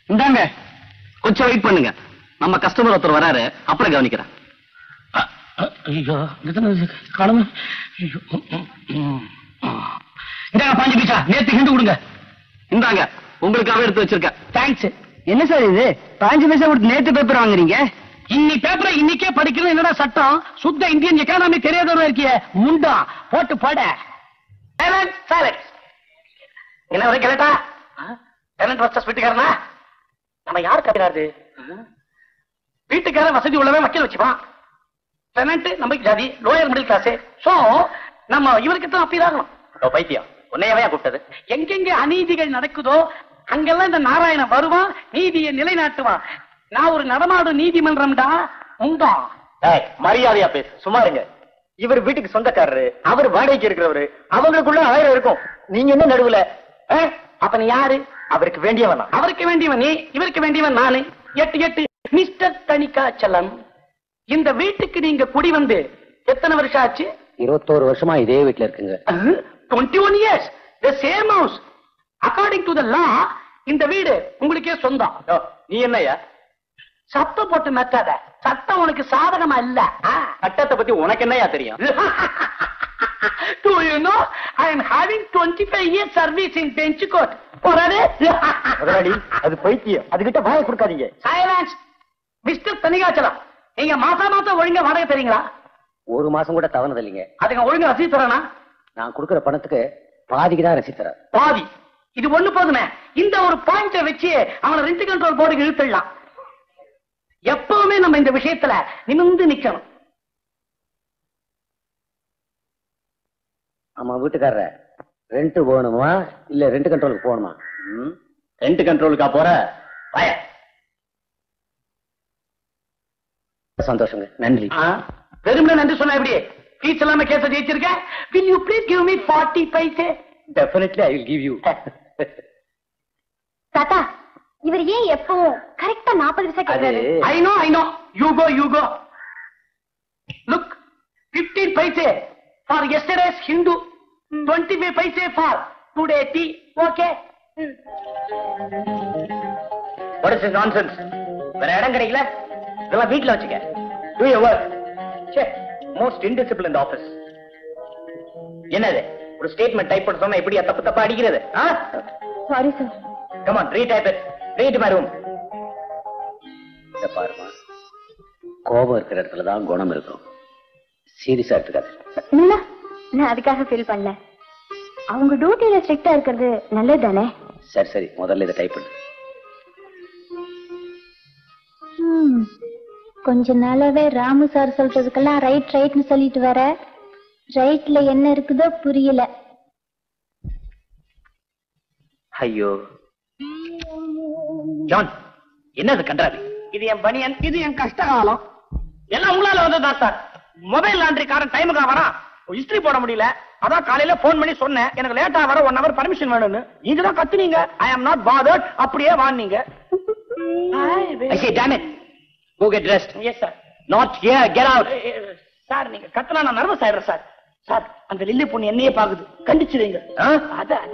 இந்தாங்க கொஞ்சம் வெயிட் பண்ணுங்க நம்ம கஸ்டமர் ஒருத்தர் வராரு அப்புறம் கவனிக்கிறேன் ஐயோ காணுமே இந்தாங்க பாஞ்சு பைசா நேத்து ஹிண்டு கொடுங்க இந்தாங்க உங்களுக்காக எடுத்து வச்சிருக்கேன் தேங்க்ஸ் என்ன சார் இது பாஞ்சு பைசா கொடுத்து நேத்து பேப்பர் வாங்குறீங்க இன்னி பேப்பரை இன்னைக்கே படிக்கிறது என்னடா சட்டம் சுத்த இந்தியன் எக்கானமி தெரியாதவங்க இருக்கிய முண்டா போட்டு போட என்ன வரை கேட்டா டேலண்ட் வர்சஸ் வீட்டுக்காரனா நம்ம யார் கட்டினாரு வீட்டுக்காரன் வசதி உள்ளவன் வக்கீல் வச்சுப்பான் டெனண்ட் நம்ம ஜாதி லோயர் மிடில் கிளாஸ் சோ நம்ம இவருக்கு தான் அப்பீல் ஆகணும் இதோ பைத்தியம் உன்னையவே கூப்பிட்டது எங்கெங்க அநீதிகள் நடக்குதோ அங்கெல்லாம் இந்த நாராயணன் வருவான் நீதியை நிலைநாட்டுவான் நான் ஒரு நடமாடும் நீதிமன்றம்டா உண்டா ஏய், மரியாதையா பேசு சும்மா இருங்க இவர் வீட்டுக்கு சொந்தக்காரரு அவர் வாடகைக்கு இருக்கிறவரு அவங்களுக்குள்ள ஆயிரம் இருக்கும் நீங்க என்ன நடுவுல ஆ? அப்ப நீ யாரு அவருக்கு வேண்டியவனா அவருக்கு வேண்டியவன் நீ இவருக்கு வேண்டியவன் நானு எட்டு எட்டு மிஸ்டர் தணிகாச்சலம் இந்த வீட்டுக்கு நீங்க குடி வந்து எத்தனை வருஷம் ஆச்சு இருபத்தோரு வருஷமா இதே வீட்டுல இருக்குங்க twenty one years the same house according to the law இந்த வீடு உங்களுக்கே சொந்தம் யோ, நீ என்னய்யா சத்தம் போட்டு மெத்தாத சட்டம் உனக்கு சாதகமா இல்ல ஆ. சட்டத்தை பத்தி உனக்கு என்னய்யா தெரியும் Do you know I am having 25 years service in bench court. போறாரு முதலாளி அது பைத்தியம் அதுகிட்ட வாயை கொடுக்காதீங்க சைலன்ஸ் மிஸ்டர் தனிகாச்சலம் நீங்க மாசா மாசம் ஒழுங்கா வாடகை தரீங்களா ஒரு மாசம் கூட தவணது இல்லைங்க அதுங்க ஒழுங்கா ரசீது தரானா நான் கொடுக்கிற பணத்துக்கு பாதிக்கு தான் ரசி தரேன் பாதி இது ஒண்ணு போதுமே இந்த ஒரு பாயிண்ட வச்சு அவனை ரெண்ட் கண்ட்ரோல் போர்டுக்கு இழுத்துடலாம் எப்பவுமே நம்ம இந்த விஷயத்துல நிமிர்ந்து நிக்கணும் ஆமா வீட்டுக்காரர ரெண்ட் போகணுமா இல்ல ரெண்ட் கண்ட்ரோலுக்கு போகணுமா ரெண்ட் கண்ட்ரோலுக்கா போற வாய சந்தோஷங்க நன்றி பெருமை நன்றி சொன்ன எப்படி ஃபீஸ் இல்லாம கேஸ ஜெயிச்சிருக்கேன் will you please give me 40 பைசே definitely I will give you தாத்தா இவர் ஏன் எப்பவும் கரெக்டா நாற்பது பைசா கேட்கறாரு I know, I know. You go, you go. Look, 15 paise for yesterday's Hindu, 25 paise for today tea. Okay? What is this nonsense? வேற இடம் கிடைக்கல இதெல்லாம் வீட்ல வச்சுக்க Do your work. ச்சே மோஸ்ட் indisciplined ஆபீஸ் என்னது ஒரு ஸ்டேட்மெண்ட் டைப் பண்ண சொன்னா எப்படியா தப்பு தப்பா அடிக்கிறது ஆ sorry sir come on retype it read my room இத பாருமா கோபம் இருக்கிற இடத்துல தான் குணம் இருக்கும் சீரியஸா எடுத்துக்காது இல்ல நான் அதுக்காக ஃபீல் பண்ணல அவங்க டியூட்டியில ஸ்ட்ரிக்டா இருக்கிறது நல்லது தானே சரி சரி முதல்ல இதை டைப் பண்ணு ம், கொஞ்ச நாளாவே ராமு சார் சொல்றதுக்கெல்லாம் ரைட் ரைட்னு சொல்லிட்டு வர ரைட்ல என்ன இருக்குதோ புரியல ஐயோ ஜான் என்னது கண்டாவி இது என் பனியன் இது என் கஷ்டகாலம் எல்லாம் உங்களால வந்ததுதான் சார் மொபைல் லாண்டரிக்காரன் டைமுக்கு வரான் ஹிஸ்டரி போட முடியல அதான் காலையில போன் பண்ணி சொன்னேன் எனக்கு லேட்டா வர ஒன் ஹவர் பர்மிஷன் வேணும்னு நீங்க தான் கத்துனீங்க ஐ அம் நாட் பாதர்ட் அப்படியே வாங்கினீங்க I say damn it go get dressed yes sir not here get out sir நீங்க கத்தனா நான் நர்வஸ் ஆயிடுறேன் சார் சார் அந்த லில்லி பொண்ணு என்னையே பாக்குது கண்டிச்சிருங்க ஆ? அத அத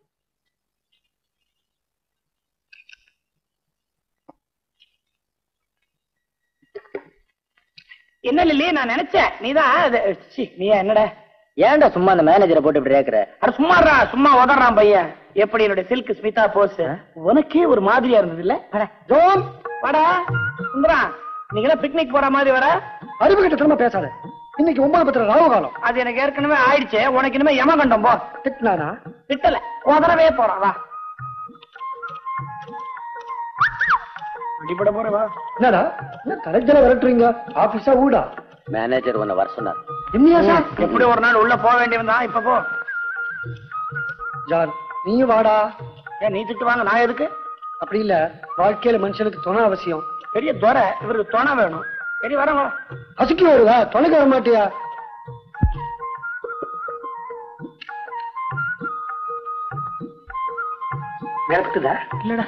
என்ன லில்லி நான் நினைச்சேன் நீதான் அது- சீ, நீ என்னடா ஏன்டா சும்மா அந்த மேனேஜரை போட்டு இப்படி கேக்குற அட சும்மாடா சும்மா உதறான் பையன் எப்படி என்னுடைய சில்க் ஸ்மிதா போஸ் உனக்கே ஒரு மாதிரியா இருந்தது இல்ல ஜோன் வாடா சுந்தரா நீங்க பிக்னிக் போற மாதிரி வர அறிவு கிட்ட திரும்ப பேசாத இன்னைக்கு ஒன்பது பத்திர ராவு காலம் அது எனக்கு ஏற்கனவே ஆயிடுச்சு உனக்கு இனிமே யமகண்டம் போ திட்டினானா திட்டல உதறவே போறான் வா அடிபட போற வா என்னடா என்ன தலைச்சல விரட்டுறீங்க ஆபீஸா ஊடா மேனேஜர் உன்னை வர சொன்னார் என்னையா சார் எப்படி ஒரு நாள் உள்ள போக வேண்டியவன் தான் இப்ப போ ஜான் நீ வாடா ஏன் நீ திட்டு வாங்க நான் எதுக்கு அப்படி இல்ல வாழ்க்கையில மனுஷனுக்கு துணை அவசியம் பெரிய துறை இவருக்கு துணை வேணும் சரி வரேன் வா அசுக்கி வருவா தொலைக்க வர மாட்டியா விளக்குதா இல்லடா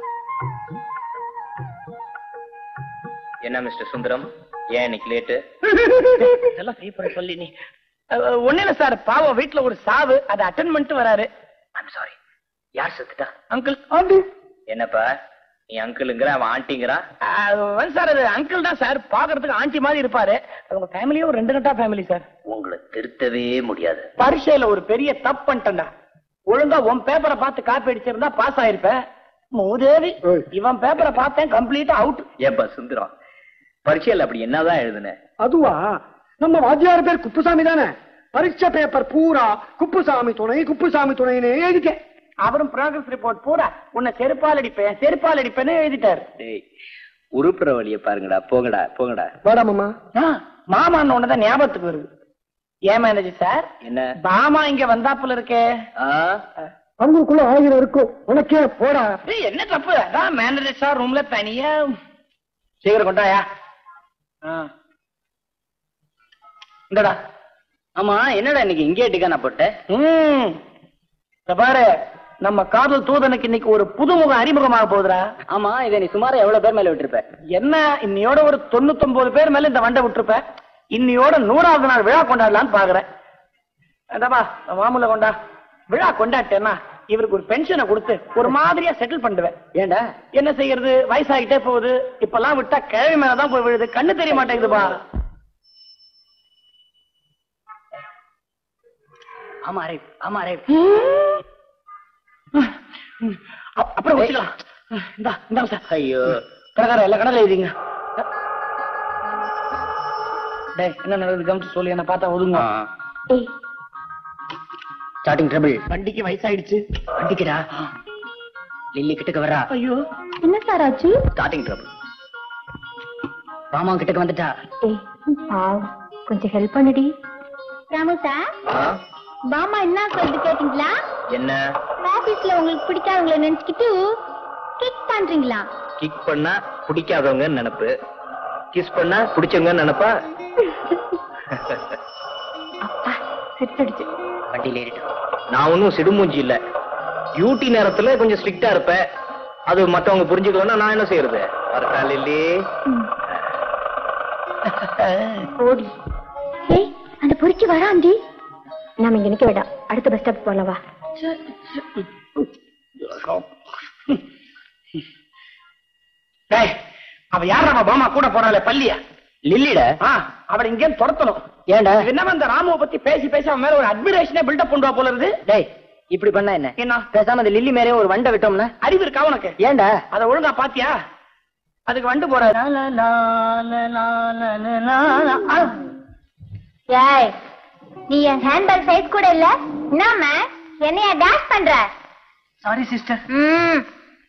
என்ன மிஸ்டர் சுந்தரம் ஏன் இன்னைக்கு லேட்டு இதெல்லாம் கைப்பட சொல்லி நீ ஒண்ணு இல்ல சார் பாவம் வீட்டுல ஒரு சாவு அதை அட்டன் பண்ணிட்டு வராரு ஐம் சாரி யார் செத்துட்டா அங்கிள் ஆண்டி என்னப்பா நீ அங்கிளுங்கிற அவன் ஆண்டிங்கிறான் சார் அது அங்கிள் தான் சார் பாக்குறதுக்கு ஆண்டி மாதிரி இருப்பாரு அவங்க ஃபேமிலியும் ஒரு ரெண்டு கட்டா ஃபேமிலி சார் உங்களை திருத்தவே முடியாது பரீட்சையில ஒரு பெரிய தப்பு பண்ணிட்டேன்டா ஒழுங்கா உன் பேப்பரை பார்த்து காப்பி அடிச்சிருந்தா பாஸ் ஆயிருப்பேன் மூதேவி ஓய். இவன் பேப்பரை பார்த்தேன் கம்ப்ளீட்டா அவுட் ஏப்பா சுந்தரம் பரீட்சையில் அப்படி என்னதான் எழுதுன அதுவா நம்ம வாத்தியார் பேர் குப்புசாமி தானே பரீட்சை பேப்பர் பூரா குப்புசாமி துணை குப்புசாமி துணைன்னு எழுதிட்டேன் அவரும் ப்ராக்ரஸ் ரிப்போர்ட் பூரா உன்னை செருப்பால் அடிப்பேன் செருப்பால் அடிப்பேன்னு எழுதிட்டாரு டேய் உருப்புற வழிய பாருங்கடா போங்கடா போங்கடா வாடா மாமா ஆ, மாமான்னு ஒண்ணுதான் ஞாபகத்துக்கு வருது ஏன் மேனேஜர் சார் என்ன பாமா இங்க வந்தாப்புல இருக்கே ஆ அவங்களுக்குள்ள ஆயிரம் இருக்கும் உனக்கே போடா ஏய், என்ன தப்பு அதான் மேனேஜர் சார் ரூம்ல தனியா சீக்கிரம் கொண்டாயா ஆ. இந்தடா ஆமா என்னடா இன்னைக்கு இங்கே டிக்கான போட்ட ம் இத பாரு நம்ம காதல் தூதனுக்கு இன்னைக்கு ஒரு புதுமுகம் அறிமுகமாக போகுதுடா ஆமா இதை நீ சுமாரா எவ்வளவு பேர் மேல விட்டுருப்ப என்ன இன்னையோட ஒரு தொண்ணூத்தொன்பது பேர் மேல இந்த வண்டை விட்டுருப்ப இன்னையோட நூறாவது நாள் விழா கொண்டாடலாம்னு பாக்குறேன் அதாப்பா மாமூல கொண்டா விழா கொண்டாட்டேன்னா இவருக்கு ஒரு பென்ஷனை கொடுத்து ஒரு மாதிரியா செட்டில் பண்ணுவேன் ஏன்டா என்ன செய்யறது வயசாகிட்டே போகுது இப்பெல்லாம் விட்டா கிழவி மேலதான் போய் விழுது கண்ணு தெரிய மாட்டேங்குதுப்பா ஆமா ரே ஆமா ரே அப்~ அப்புறம் வச்சுக்கலாம் இந்தா இந்தா சார் ஐயோ பிரகாரம் எல்லா கடல எழுதிங்க டேய் என்ன நடக்குது கவனிச்சு சொல்லி என்ன பார்த்தா ஒதுங்க ஏய் ஸ்டார்டிங் ட்ரபிள் வண்டிக்கு வயசாயிடுச்சு வண்டிக்குடா லில்லி கிட்டக்கு வரா ஐயோ என்ன சார் ஆச்சு ஸ்டார்டிங் ட்ரபிள் பாமா கிட்டக்கு வந்துட்டா ஏய் பாவம் கொஞ்சம் ஹெல்ப் பண்ணுடி ராமு சார் பாமா என்ன சொல்றது கேட்டீங்களா என்ன ஆபீஸ்ல உங்களுக்கு பிடிக்காதவங்கள நினைச்சுக்கிட்டு கிக் பண்றீங்களா கிக் பண்ணா பிடிக்காதவங்க நினைப்பு கிஸ் பண்ணா பிடிச்சவங்க நினைப்பா அப்பா சிரிச்சடிச்சு வண்டியில ஏறிட்டான் நான் ஒன்னும் சிடுமூஞ்சி இல்ல டியூட்டி நேரத்துல கொஞ்சம் ஸ்ட்ரிக்டா இருப்பேன் அது மத்தவங்க புரிஞ்சுக்கலன்னா நான் என்ன செய்யறது வரட்டா லில்லி ஓடி ஏய் அந்த பொறுக்கி வராண்டி நாம இங்க நிக்க வேண்டாம் அடுத்த பஸ் ஸ்டாப் போலாம் வா டேய் அவ யார் நம்ம பாமா கூட போறாளே பள்ளியா லில்லிட ஆ அவளை இங்கே துரத்தணும் ஏன்டா என்ன இந்த ராமுவை பத்தி பேசி பேசி அவன் மேல ஒரு அட்மிரேஷனே பில்டப் பண்ணுவா போல இருக்கு டேய் இப்படி பண்ணா என்ன என்ன பேசாம அந்த லில்லி மேலே ஒரு வண்டை விட்டோம்னா அறிவு இருக்கா உனக்கு ஏன்டா அத ஒழுங்கா பாத்தியா அதுக்கு வண்டு போறாரு ஏய் நீ என் ஹேண்ட்பேக் சைஸ் கூட இல்ல என்னம்மா என்னைய டான்ஸ் பண்ற சாரி சிஸ்டர் ம்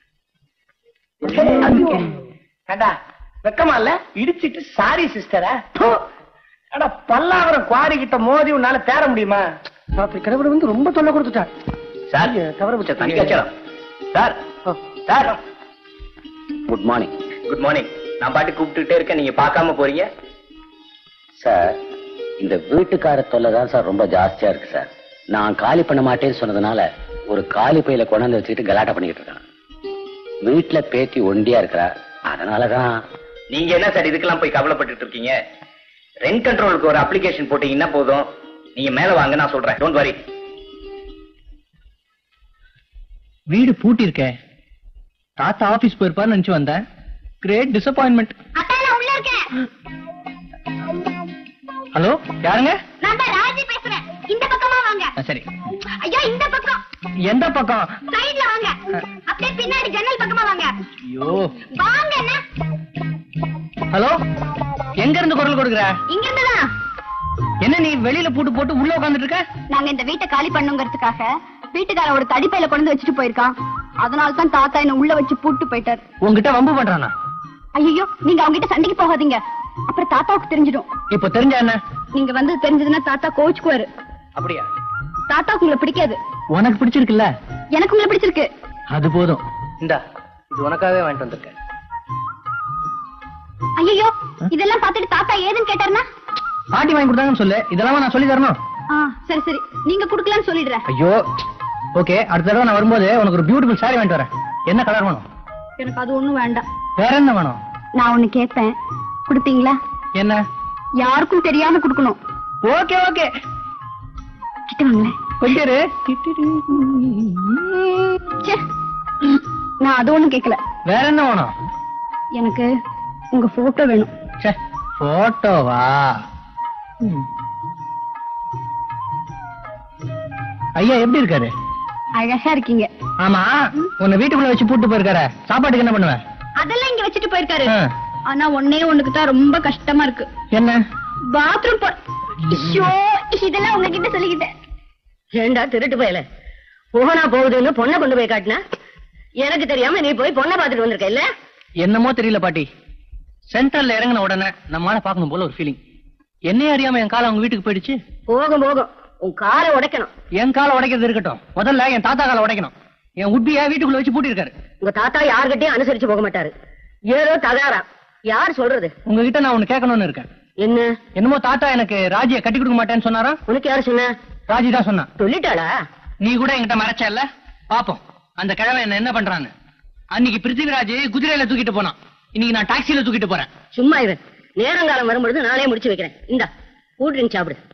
ஏண்டா வெக்கமா இல்ல இடிச்சிட்டு சாரி சிஸ்டரா அடா பல்லாவரம் குவாரி கிட்ட மோதி உன்னால தேர முடியுமா ராத்திரி கடவுள் வந்து ரொம்ப தொல்லை கொடுத்துட்டார் சார் தவறு பிடிச்ச தனி கச்சரம் sir sir good morning good morning நான் பாட்டு கூப்பிட்டுட்டே இருக்கேன் நீங்க பார்க்காம போறீங்க சார் இந்த வீட்டுக்கார தொல்லை தான் சார் ரொம்ப ஜாஸ்தியா இருக்கு சார் நான் காலி பண்ண மாட்டேன்னு சொன்னதுனால ஒரு காலி பையில கொண்டாந்து வச்சுக்கிட்டு கலாட்டா பண்ணிக்கிட்டு இருக்கான் வீட்டுல பேத்தி ஒண்டியா இருக்கிறா அதனாலதான் நீங்க என்ன சார் இதுக்கெல்லாம் போய் கவலைப்பட்டுட்டு இருக்கீங்க ரெண்ட் கண்ட்ரோலுக்கு ஒரு அப்ளிகேஷன் போட்டீங்கன்னா போதும் நீங்க மேல வாங்க நான் சொல்றேன் டோன்ட் வரி வீடு பூட்டி இருக்கே தாத்தா ஆபீஸ் போயிருப்பான்னு நினைச்சு வந்தேன் கிரேட் டிசப்பாயின்மெண்ட் அப்பா நான் உள்ள இருக்கேன் ஹலோ யாருங்க நான் தான் ராஜி பேசுறேன் இந்த பக்கமா வாங்க ஆ, சரி ஐயோ இந்த பக்கம் எந்த பக்கம் சைடுல வாங்க அப்படியே பின்னாடி ஜன்னல் பக்கமா வாங்க ஐயோ வாங்க என்ன ஹலோ எங்க இருந்து குரல் கொடுக்குற இங்க இருந்துதான் என்ன நீ வெளியில பூட்டு போட்டு உள்ள உட்காந்துட்டு இருக்க நாங்க இந்த வீட்டை காலி பண்ணுங்கிறதுக்காக வீட்டுக்காரன் ஒரு தடிப்பையில கொண்டு வந்து வச்சுட்டு போயிருக்கான் அதனால தான் தாத்தா என்ன உள்ள வச்சு பூட்டு போயிட்டார் உன்கிட்ட வம்பு பண்றானா ஐயோ நீங்க அவங்க கிட்ட சண்டைக்கு போகாதீங்க அப்புறம் தாத்தாவுக்கு தெரிஞ்சிடும் இப்ப தெரிஞ்சா என்ன நீங்க வந்து தெரிஞ்சதுன்னா தாத்தா கோச்சுக்குவாரு அப்படியா தாத்தாவுக்கு உங்களை பிடிக்காது உனக்கு பிடிச்சிருக்குல்ல எனக்கு உங்களை பிடிச்சிருக்கு அது போதும் இந்தா இது உனக்காகவே வாங்கிட்டு வந்திருக்கேன் ஐயோ இதெல்லாம் பார்த்துட்டு தாத்தா ஏதுன்னு கேட்டாருன்னா பாட்டி வாங்கி கொடுத்தாங்கன்னு சொல்லு இதெல்லாம் நான் சொல்லி தரணும் ஆ சரி சரி நீங்க குடுக்கலன்னு சொல்லிடுறேன் ஐயோ ஓகே அடுத்த தடவை நான் வரும்போது உனக்கு ஒரு பியூட்டிஃபுல் saree வாங்கிட்டு வரேன் என்ன கலர் வேணும் எனக்கு அது ஒண்ணும் வேண்டாம் வேற என்ன வேணும் நான் ஒண்ணு கேட்பேன் கொடுப்பீங்களா என்ன யாருக்கும் தெரியாம கொடுக்கணும் ஓகே ஓகே கிட்ட வாங்களேன் கொஞ்சம் இரு. ச்சே. நான் அது ஒண்ணும் கேட்கல வேற என்ன வேணும் எனக்கு உங்க போட்டோ வேணும் ச்சே போட்டோவா ம். ஐயா எப்படி இருக்காரு அழகா இருக்கீங்க ஆமா உன்னை வீட்டுக்குள்ள வச்சு பூட்டு போயிருக்காரு சாப்பாட்டுக்கு என்ன பண்ணுவேன் அதெல்லாம் இங்க வச்சுட்டு போயிருக்காரு ஆ. ஆனா ஒன்னே ஒண்ணுக்கு தான் ரொம்ப கஷ்டமா இருக்கு என்ன பாத்ரூம் போ ஐயோ இதெல்லாம் உங்ககிட்ட சொல்லிக்கிட்டேன் ஏண்டா திருட்டு போயல போனா போகுதுன்னு பொண்ணை கொண்டு போய் காட்டின எனக்கு தெரியாம நீ போய் பொண்ணை பாத்துட்டு வந்திருக்க இல்ல என்னமோ தெரியல பாட்டி சென்ட்ரல்ல இறங்கின உடனே நம்மளால பார்க்கணும் போல ஒரு ஃபீலிங் என்னையே அறியாம என் காலம் அவங்க வீட்டுக்கு போயிடுச்சு போகும் போகும் உன் காலை உடைக்கணும் என் காலை உடைக்கிறது இருக்கட்டும் முதல்ல என் தாத்தா காலை உடைக்கணும் என் உட்பியா வீட்டுக்குள்ள வச்சு பூட்டிருக்காரு உங்க தாத்தா யார்கிட்டயும் அனுசரிச்சு போக மாட்டாரு ஏதோ தகாரா யார் சொல்றது உங்ககிட்ட நான் ஒண்ணு கேட்கணும்னு இருக்கேன் என்ன என்னமோ தாத்தா எனக்கு ராஜிய கட்டி கொடுக்க மாட்டேன்னு சொன்னாரா உனக்கு யாரு சொன்ன ராஜி தான் சொன்னா சொல்லிட்டாளா நீ கூட என்கிட்ட மறைச்சல்ல பாப்போம் அந்த கிழமை என்ன என்ன பண்றான்னு அன்னைக்கு பிருத்திவிராஜ் குதிரையில தூக்கிட்டு போனான் இன்னைக்கு நான் டாக்ஸில தூக்கிட்டு போறேன் சும்மா இரு நேரங்காலம் வரும்பொழுது நானே முடிச்சு வைக்கிறேன் இந்தா கூல் ட்ரிங்க் சாப்பிடு